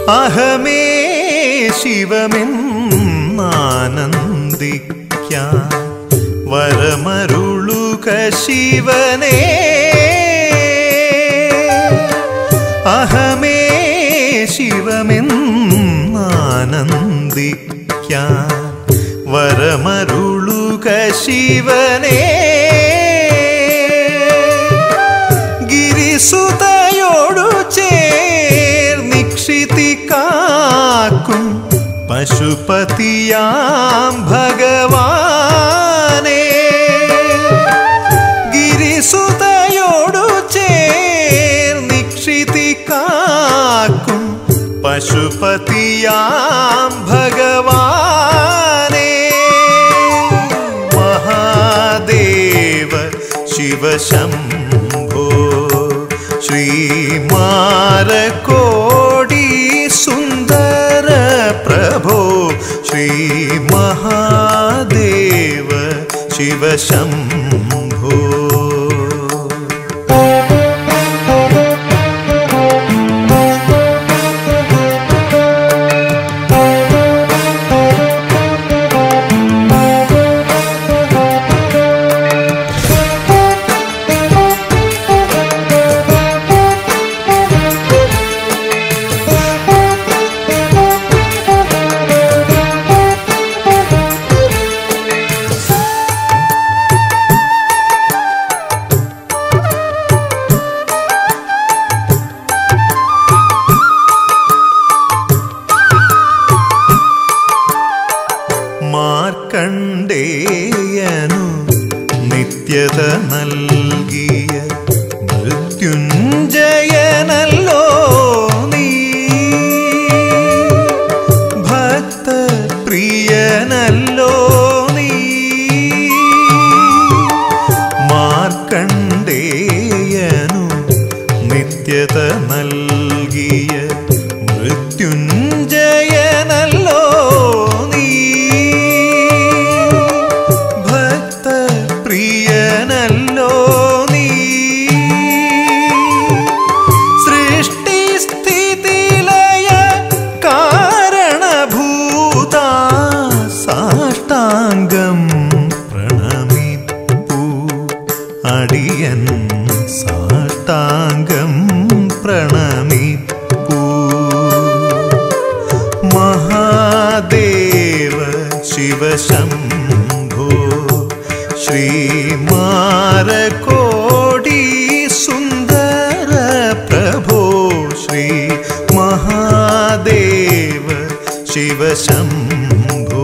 അഹമേ ശിവമെന്നാനന്ദിക്കാൻ വരമരുളുക ശിവനേ അഹമേ ശിവമെന്നാനന്ദിക്കാൻ വരമരുളുക ശിവനേ ഗിരിസുതയോടു ചേർനിക്ഷിതി കാക്കും പശുപതിയാം ഭഗവാനേ ഗിരിസുതയോടു ചേർനിക്ഷിതി കാക്കും പശുപതിയാം ഭഗവാനേ മഹാദേവ ശിവശംഭോ ശ്രീമാരകോടി സുന്ദര പ്രഭോ ശ്രീ മഹാദേവ ശിവശംഭോ മാർക്കണ്ഡേയനു നിത്യത നൽകിയ മൃത്യുഞ്ജയനല്ലോ നീ ഭക്തപ്രിയനല്ലോ നീ മാർക്കണ്ഡേയനു നിത്യത നൽകിയ മൃത്യുഞ്ജയനല്ലോ നീ ഭക്തപ്രിയനല്ലോ നീ സൃഷ്ടിസ്ഥിതിലയ കാരണഭൂത സാഷ്ടാംഗം പ്രണമിപ്പൂ അടിയൻ സാഷ്ടാംഗം പ്രണമിപ്പൂ മഹാദേവ ശിവശംഭോ ശ്രീമാരകോടി സുന്ദര പ്രഭോ ശ്രീ മഹാദേവ ശിവശംഭോ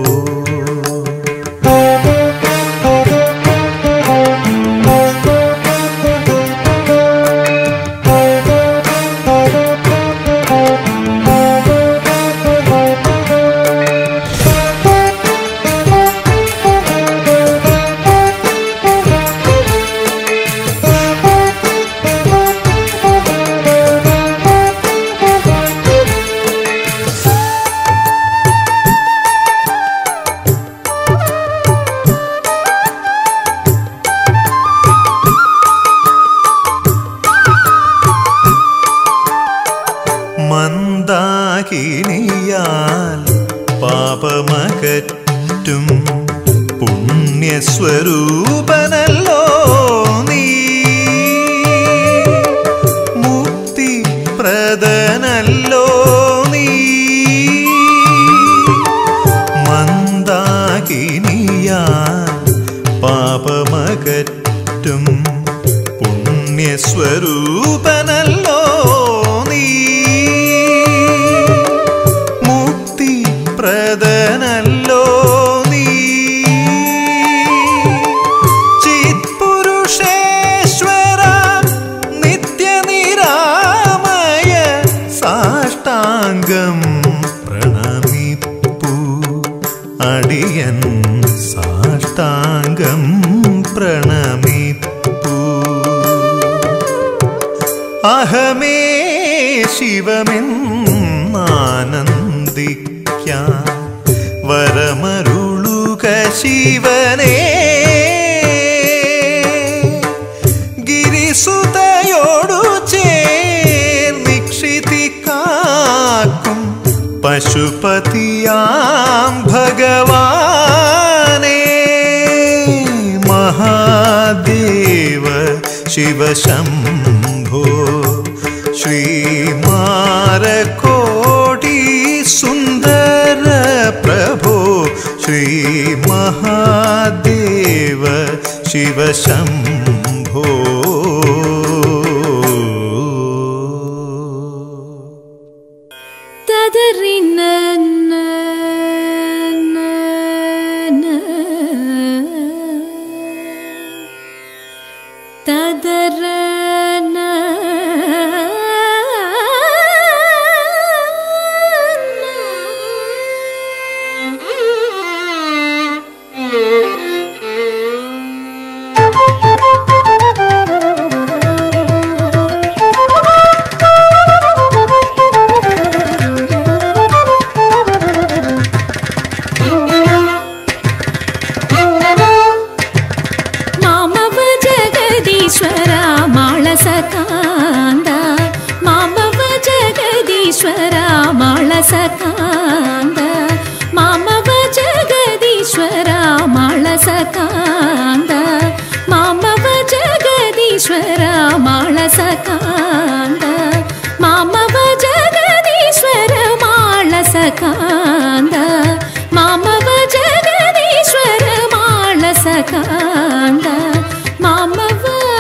മന്ദാകിനിയാൽ പാപമകറ്റും പുണ്യസ്വരൂപനല്ലോ നീ മുക്തി പ്രദനല്ലോ നീ മന്ദാകിനിയാൽ പാപമകറ്റും പുണ്യസ്വരൂപനല്ലോ നീ മുക്തി പ്രദനല്ലോ നീ ചിത്പുരുഷേശ്വര നിത്യനിരാമയ സാഷ്ടാംഗം പ്രണമിപ്പൂ അടിയൻ സാഷ്ടാംഗം പ്രണമിപ്പൂ അഹമേ ശിവമെന്നാനന്ദിക്കാൻ വരമരുളുക ശിവനേ ഗിരിസുതയോടു ചേർനിക്ഷിതി കാ കാക്കും പശുപതിയാം ഭഗവാനേ മഹാദേവ ശിവശംഭോ ശ്രീമാരകോടി സുന്ദര പ്രഭോ ശ്രീ മഹാദേവ ശിവശംഭോ തദറിന തദറന ಮಾಮವ ಜಗದೀಶ್ವರ ಮಾಳಸಕಾಂದ ಮಾಮವ ಜಗದೀಶ್ವರ ಮಾಳಸಕಾಂದ ಮಾಮವ ಜಗದೀಶ್ವರ ಮಾಳಸಕಾಂದ ಮಾಮವ ಜಗದೀಶ್ವರ ಮಾಳಸಕಾಂದ ಮಾಮವ ಜಗದೀಶ್ವರ ಮಾಳಸಕಾಂದ ಮಾಮವ ಜಗದೀಶ್ವರ ಮಾಳಸಕಾಂದ ಮಾಮವ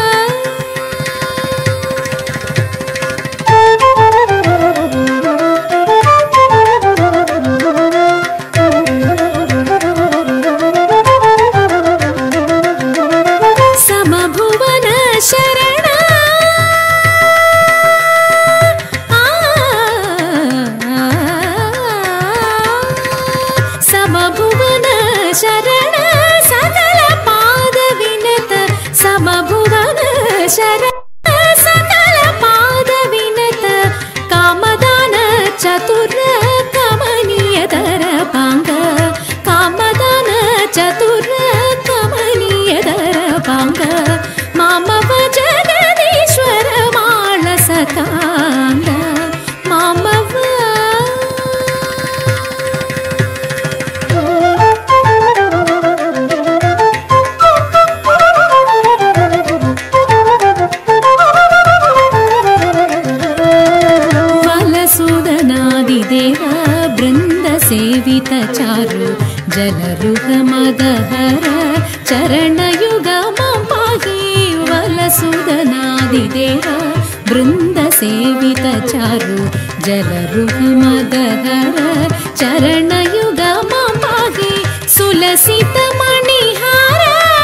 ಸಮಭುವನ ಶರಣ ಸಮಭುವನ ಶರಣ ಸಕಲ ಪಾದ ವಿನತ ಸಮಭುವನ ಶರಣ ಸಕಲ ಪಾದ ವಿನತ ಕಾಮದಾನ ಚತುರ ಕಮನೀಯತರ ಪಾಂಗ ಕಾಮದಾನ ಚತುರ ಕಮನೀಯತರ ಪಾಂಗ ಮಾಮವ ಜಗದೀಶ್ವರ ಮಾಳಸಕಾಂದ ಮಾಮವ ವಲಸುದನಾದಿದೇವ ಬೃಂದ ಸೇವಿತ ಚಾರು ಜಲರುಹ ಮದಹರ ಚರಣಯುಗ ಪಾಹಿ ವಲಸುದನಾದಿದೇವ ಬೃಂದ ಸೇವಿತ ಚಾರು ಜಲರುಹ ಮದಹರ ಚರಣಯುಗ ಪಾಹಿ ಸುಲಸಿತ ಮಣಿಹಾರ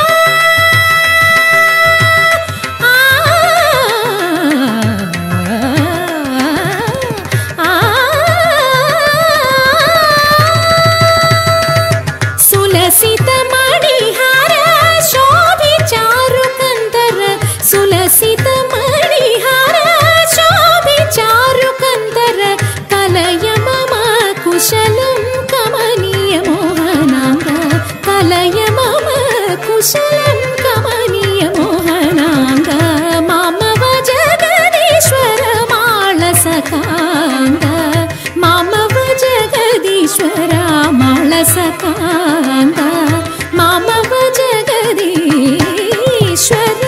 ಸುಲಸಿತ ಮಣಿಹಾರ ಶೋಭಿ ಚಾರು ಕಂದರ ಸುಲಸಿತ ಮಣಿಹಾರ ಶೋಭಿ ಚಾರು ಕಂದರ ಕಲಯ ಮಮ ಕುಶಲಂ ಕಮನೀಯ ಮೋಹನಾಂಗ ಕಲಯ ಮಮ ಕುಶಲಂ ಕಮನೀಯ ಮೋಹನಾಂಗ ಮಾಮವ ಜಗದೀಶ್ವರ ಮಾಳಸಕಾಂಗ ಮಾಮವ ಜಗದೀಶ್ವರ ಮಾಳಸಕಾಂಗ ಮಾಮವ ಜಗದೀಶ್ವರ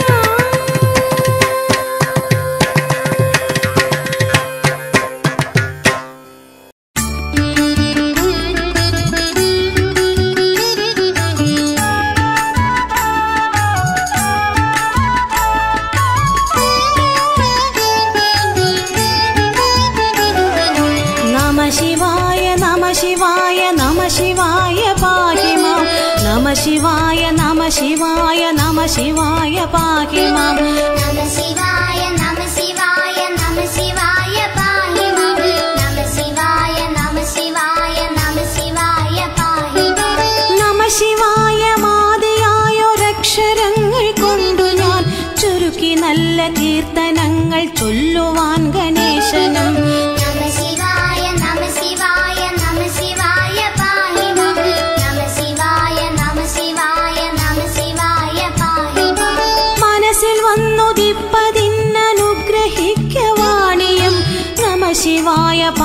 നമ ശിവായ നമ ശിവായ നമ ശിവായ പാഹി മാം നമ ശിവായ നമ ശിവായ നമ ശിവായ പാഹി മാം നമ ശിവായ നമ ശിവായ നമ ശിവായ പാഹി മാം നമ ശിവായ നമ ശിവായ നമ ശിവായ പാഹി മാം നമ ശിവായ മാതയായൊരക്ഷരങ്ങൾ കൊണ്ടു ഞാൻ ചുരുക്കി നല്ല കീർത്തനങ്ങൾ ചൊല്ലുവാൻ ഗണേശനം നമ ശിവായ നമ ശിവായ നമ ശിവായ പാഹി മാം നമ ശിവായ നമ ശിവായ നമ ശിവായ പാഹി മാം മനസ്സിൽ വന്നുദിപ്പതിന്നനുഗ്രഹിക്കവാണിയം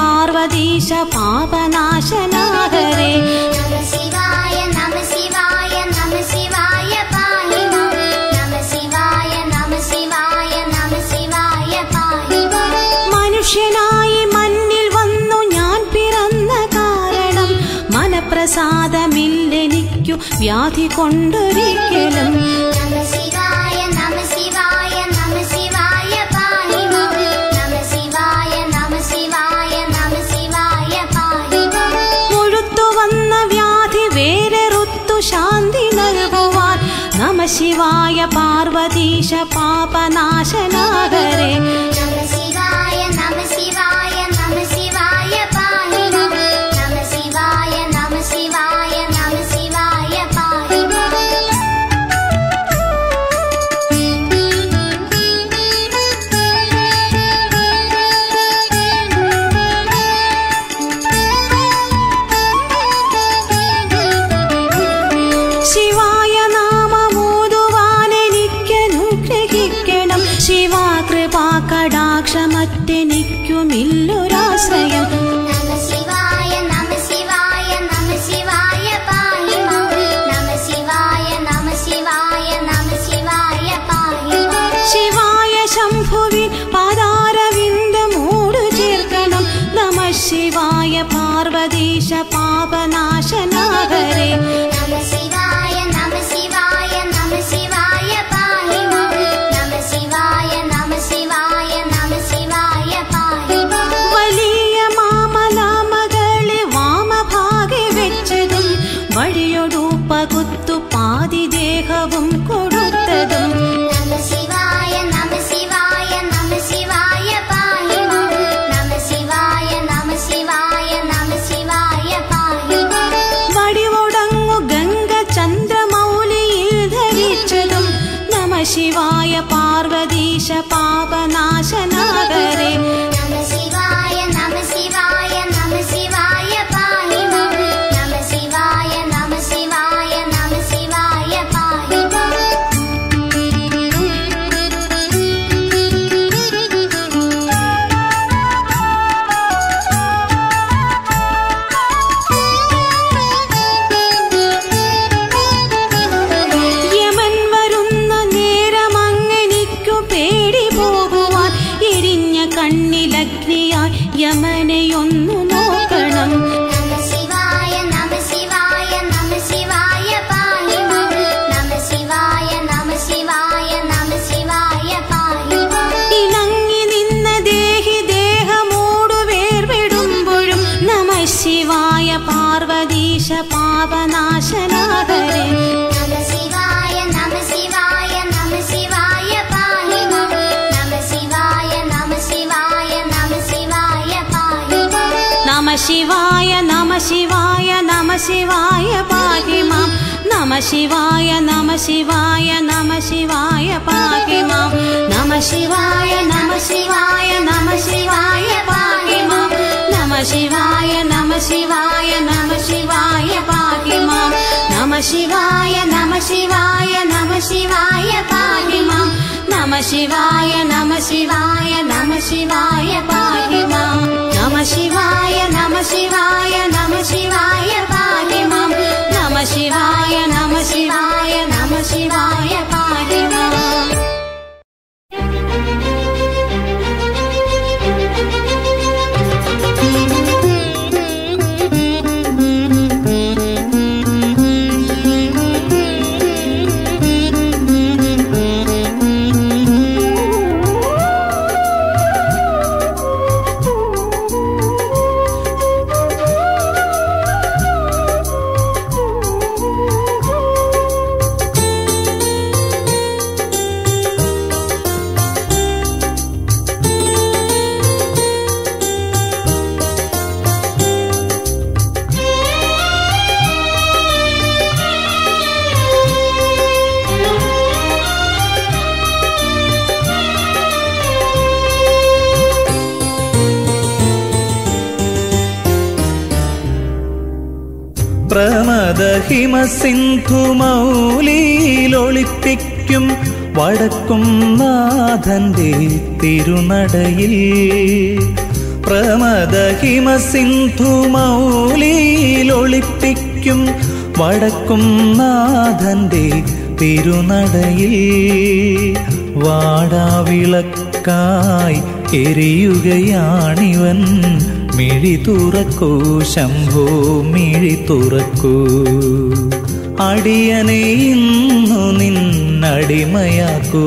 പാർവതീശ പാപനാശനാകരേ നമ ശിവായ നമ ശിവായ നമ ശിവായ പാഹി മാം നമ ശിവായ നമ ശിവായ നമ ശിവായ പാഹി മാം മനുഷ്യനായി മണ്ണിൽ വന്നു ഞാൻ പിറന്ന കാരണം മനപ്രസാദമില്ലെനിക്കു വ്യാധി കൊണ്ടൊരിക്കലും നമ ശിവായ നമ ശിവായ നമ ശിവായ പാഹി മാം നമ ശിവായ നമ ശിവായ നമ ശിവായ പാഹി മാം മുഴുത്തു വന്ന വ്യാധി വേറെ ഋത്തു ശാന്തി നൽകുവാൻ നമ ശിവായ പാർവതീശ പാപനാശനാകരേ നമ ശിവായ നമ ശിവായ നമ ശിവായ പാഹി മാം നമ ശിവായ നമ ശിവായ നമ ശിവായ പാഹി മാം ശിവായ നാമമോതുവാൻ എനിക്കനുഗ്രഹിക്കണം ശിവാകൃപാ കടാക്ഷമറ്റെനിക്കുമില്ലൊരാശ്രയം നമ ശിവായ നമ ശിവായ നമ ശിവായ പാഹി മാം നമ ശിവായ നമ ശിവായ നമ ശിവായ പാഹി മാം ശിവായ ശംഭുവിൻ പാതാരവിന്ദമോടു ചേർക്കണം നമ ശിവായ പാർവതീശ പാപനാശനാകരേ നമ ശിവായ നമ ശിവായ നമ ശിവായ പാഹി മാം നമ ശിവായ നമ ശിവായ നമ ശിവായ പാഹി മാം വലിയ മാമലാമകളെ വാമഭാഗെ വെച്ചതും വഴിയൊടു പകുത്തു പാതിദേഹവും കൊടുത്തതും നമ ശിവായ നമ ശിവായ നമ ശിവായ പാഹി മാം നമ ശിവായ നമ ശിവായ നമ ശിവായ പാഹി മാം വടിവൊടങ്ങു ഗംഗ ചന്ദ്രമൗലിയിൽ ധരിച്ചതും നമ ശിവായ പാർവതീശ പാപനാശനാകരേ നമ ശിവായ നമ ശിവായ നമ ശിവായ പാഹി മാം നമ ശിവായ നമ ശിവായ നമ ശിവായ പാഹി മാം യമൻ വരുന്ന നേരമങ്ങനിക്കു പേടി പോകുവാൻ എരിഞ്ഞ കണ്ണിലഗ്നിയായി യമനെയൊന്നു നോക്കണം നമ ശിവായ നമ ശിവായ നമ ശിവായ പാഹി മാം നമ ശിവായ നമ ശിവായ നമ ശിവായ പാഹി മാം ഇണങ്ങി നിന്ന ദേഹി ദേഹമോടു വേർവിടുമ്പോഴും നമ ശിവായ പാർവതീശ പാപനാശനാകരേ നമ ശിവായ നമ ശിവായ നമ ശിവായ പാഹി മാം നമ ശിവായ നമ ശിവായ നമ ശിവായ പാഹി മാം നമ ശിവായ നമ ശിവായ നമ ശിവായ പാഹി മാം നമ ശിവായ നമ ശിവായ നമ ശിവായ പാഹി മാം നമ ശിവായ നമ ശിവായ നമ ശിവായ പാഹി മാം നമ ശിവായ നമ ശിവായ നമ ശിവായ പാഹി മാം നമ ശിവായ നമ ശിവായ നമ ശിവായ പാഹി മാം നമ ശിവായ നമ ശിവായ നമ ശിവായ പാഹി മാം നമ ശിവായ നമ ശിവായ നമ ശിവായ പാഹി മാം നമ ശിവായ നമ ശിവായ നമ ശിവായ പാഹി മാം പ്രമദഹിമ സിന്ധു മൗലിയിലൊളിപ്പിക്കും വടക്കും നാഥന്റെ തിരുനടയിൽ പ്രമദഹിമ സിന്ധു മൗലിയിലൊളിപ്പിക്കും വടക്കും നാഥന്റെ തിരുനടയിൽ വാടാവിളക്കായി എരിയുകയാണിവൻ മിഴി തുറക്കൂ ശംഭോ മിഴി തുറക്കൂ അടിയനെ ഇന്നു നിന്നടിമയാക്കൂ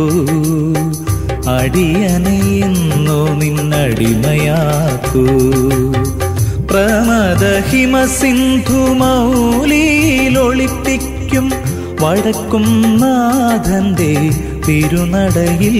അടിയനെ ഇന്നു നിന്നടിമയാക്കൂ പ്രമദഹിമ സിന്ധു മൗലിയിലൊളിപ്പിക്കും വടക്കും നാഥന്റെ തിരുനടയിൽ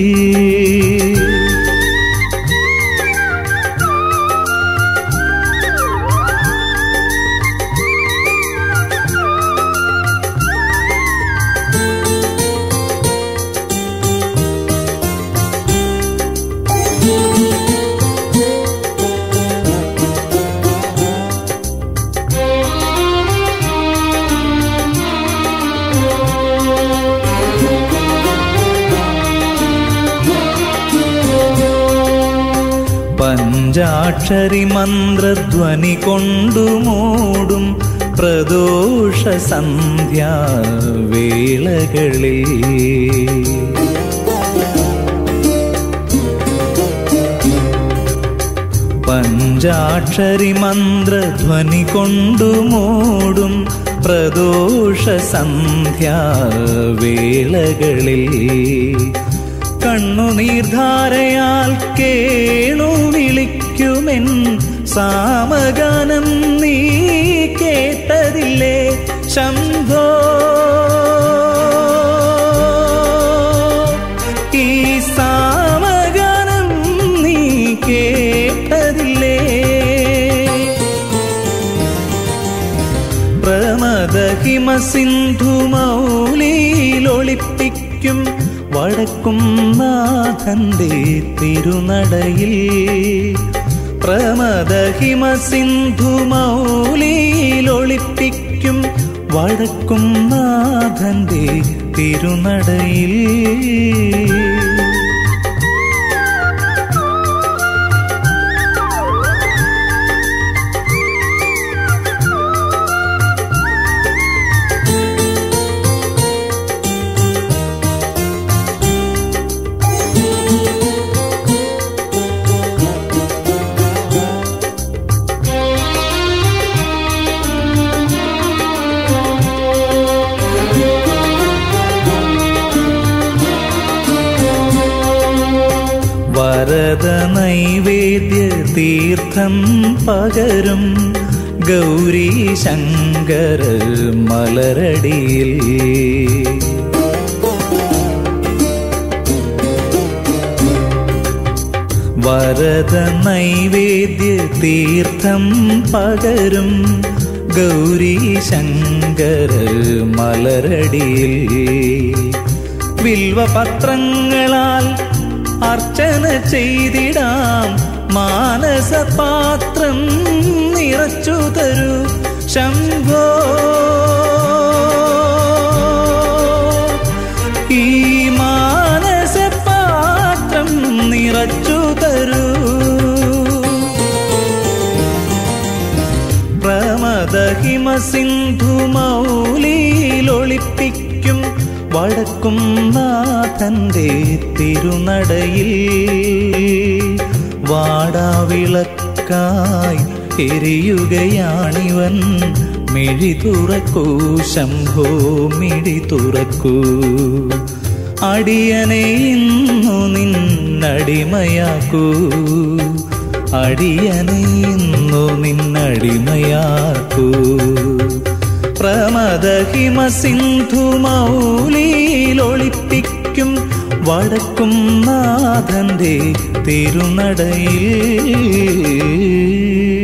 പഞ്ചാക്ഷരി മന്ത്രധ്വനി കൊണ്ടു മൂടും പ്രദോഷ സന്ധ്യാ വേളകളിൽ പഞ്ചാക്ഷരി മന്ത്രധ്വനി കൊണ്ടു മൂടും പ്രദോഷ സന്ധ്യാ വേളകളിൽ കണ്ണുനീർധാരയാൽ കേണു വിളിക്കുമെൻ സാമഗാനം നീ കേട്ടതില്ലേ ശംഭോ ഈ സാമഗാനം നീ കേട്ടതില്ലേ പ്രമദഹിമ സിന്ധു മൗലിയിലൊളിപ്പിക്കും വടക്കും നാഥന്റെ തിരുനടയിൽ പ്രമദഹിമ സിന്ധു മൗലിയിലൊളിപ്പിക്കും വടക്കും നാഥന്റെ തിരുനടയിൽ വരദ നൈവേദ്യ തീർത്ഥം പകരും ഗൗരി ശങ്കര മലരടിയിൽ വരദ നൈവേദ്യ തീർത്ഥം പകരും ഗൗരി ശങ്കര മലരടിയിൽ വിൽവപത്രങ്ങളാൽ അർച്ചന ചെയ്തിടാം മാനസപാത്രം നിറച്ചു തരൂ ശംഭോ ഈ മാനസപാത്രം നിറച്ചു തരൂ പ്രമദഹിമ സിന്ധു മൗലിയിലൊളിപ്പിക്കും വടക്കും നാഥന്റെ തിരുനടയിൽ വാടാവിളക്കായി എരിയുകയാണിവൻ മിഴി തുറക്കൂ ശംഭോ മിഴി തുറക്കൂ അടിയനെ ഇന്നു നിന്നടിമയാക്കൂ അടിയനെ ഇന്നു നിന്നടിമയാക്കൂ പ്രമദഹിമ സിന്ധു മൗലിയിലൊളിപ്പിക്കും വടക്കും നാഥന്റെ തിരുനടയിൽ